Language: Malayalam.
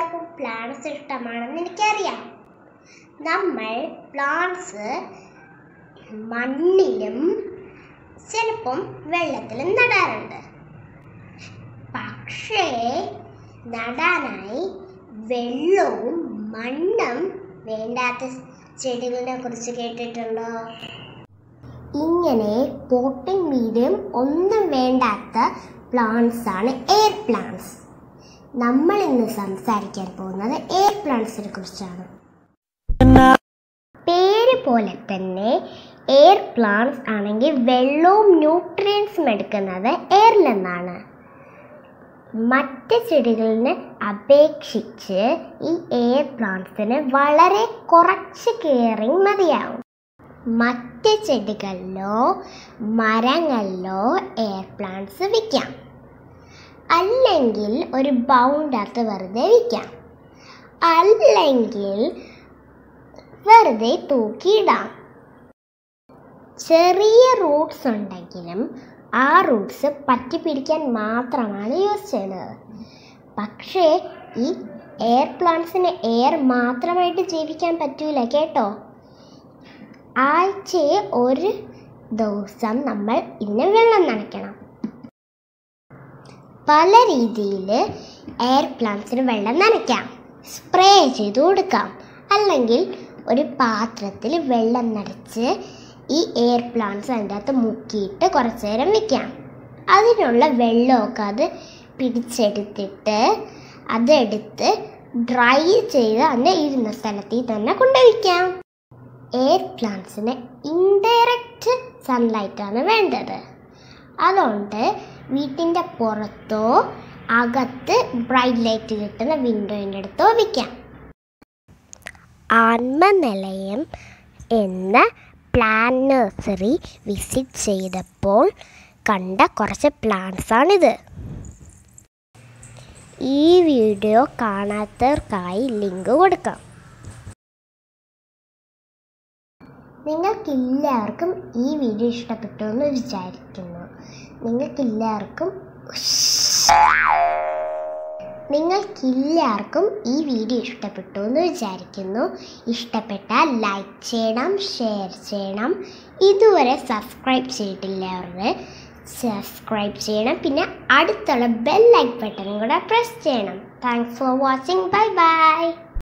എല്ലാവർക്കും പ്ലാന്റ്സ് ഇഷ്ടമാണെന്ന് എനിക്കറിയാം നമ്മൾ പ്ലാന്റ്സ് മണ്ണിലും ചിലപ്പം വെള്ളത്തിലും നടാറുണ്ട് പക്ഷേ നടാനായി വെള്ളവും മണ്ണും വേണ്ടാത്ത ചെടികളെ കുറിച്ച് കേട്ടിട്ടുണ്ടോ ഇങ്ങനെ പോട്ടിംഗ് മീഡിയം ഒന്നും വേണ്ടാത്ത പ്ലാന്റ്സ് ആണ് എയർ പ്ലാന്റ്സ് നമ്മൾ ഇന്ന് സംസാരിക്കാൻ പോകുന്നത് എയർ പ്ലാന്റ്സിനെ കുറിച്ചാണ് പേര് പോലെ തന്നെ എയർ പ്ലാന്റ്സ് ആണെങ്കിൽ വെള്ളവും ന്യൂട്രിയൻസും എടുക്കുന്നത് എയറിൽ നിന്നാണ് മറ്റ് ചെടികളിനെ അപേക്ഷിച്ച് ഈ എയർ പ്ലാന്റ്സിന് വളരെ കുറച്ച് കെയറിങ് മതിയാവും മറ്റ് ചെടികളിലോ മരങ്ങളിലോ എയർ പ്ലാന്റ്സ് വിൽക്കാം അല്ലെങ്കിൽ ഒരു ബൗണ്ടകത്ത് വെറുതെ വിൽക്കാം അല്ലെങ്കിൽ വെറുതെ തൂക്കിയിടാം ചെറിയ റൂട്ട്സ് ഉണ്ടെങ്കിലും ആ റൂട്ട്സ് പറ്റി പിടിക്കാൻ മാത്രമാണ് യൂസ് ചെയ്യുന്നത് പക്ഷേ ഈ എയർ പ്ലാന്റ്സിന് എയർ മാത്രമായിട്ട് ജീവിക്കാൻ പറ്റൂല കേട്ടോ ആഴ്ചയിൽ ഒരു ദിവസം നമ്മൾ ഇതിന് വെള്ളം നനയ്ക്കണം പല രീതിയിൽ എയർ പ്ലാന്റ്സിന് വെള്ളം നനയ്ക്കാം സ്പ്രേ ചെയ്ത് കൊടുക്കാം അല്ലെങ്കിൽ ഒരു പാത്രത്തിൽ വെള്ളം നിറച്ച് ഈ എയർ പ്ലാന്റ്സ് അതിൻ്റെ അകത്ത് മുക്കിയിട്ട് കുറച്ച് നേരം വെക്കാം അതിനുള്ള വെള്ളമൊക്കെ അത് പിടിച്ചെടുത്തിട്ട് അതെടുത്ത് ഡ്രൈ ചെയ്ത് അതിൻ്റെ ഇരുന്ന സ്ഥലത്തിൽ തന്നെ കൊണ്ടുവയ്ക്കാം എയർ പ്ലാന്റ്സിന് ഇൻഡയറക്റ്റ് സൺലൈറ്റാണ് വേണ്ടത് അതുകൊണ്ട് വീട്ടിൻ്റെ പുറത്തോ അകത്ത് ബ്രൈറ്റ് ലൈറ്റ് കിട്ടുന്ന വിൻഡോയിൻ്റെ അടുത്തോ വയ്ക്കാം ആത്മനിലയം എന്ന പ്ലാൻ നഴ്സറി വിസിറ്റ് ചെയ്തപ്പോൾ കണ്ട കുറച്ച് പ്ലാന്റ്സാണിത് ഈ വീഡിയോ കാണാത്തവർക്കായി ലിങ്ക് കൊടുക്കാം നിങ്ങൾക്കെല്ലാവർക്കും ഈ വീഡിയോ ഇഷ്ടപ്പെട്ടു എന്ന് വിചാരിക്കുന്നു നിങ്ങൾക്കെല്ലാവർക്കും നിങ്ങൾക്കെല്ലാവർക്കും ഈ വീഡിയോ ഇഷ്ടപ്പെട്ടു എന്ന് വിചാരിക്കുന്നു ഇഷ്ടപ്പെട്ടാൽ ലൈക്ക് ചെയ്യണം ഷെയർ ചെയ്യണം ഇതുവരെ സബ്സ്ക്രൈബ് ചെയ്തിട്ടില്ലവർക്ക് സബ്സ്ക്രൈബ് ചെയ്യണം പിന്നെ അടുത്തുള്ള ബെൽ ലൈക്ക് ബട്ടണും കൂടെ പ്രസ് ചെയ്യണം thanks for watching bye by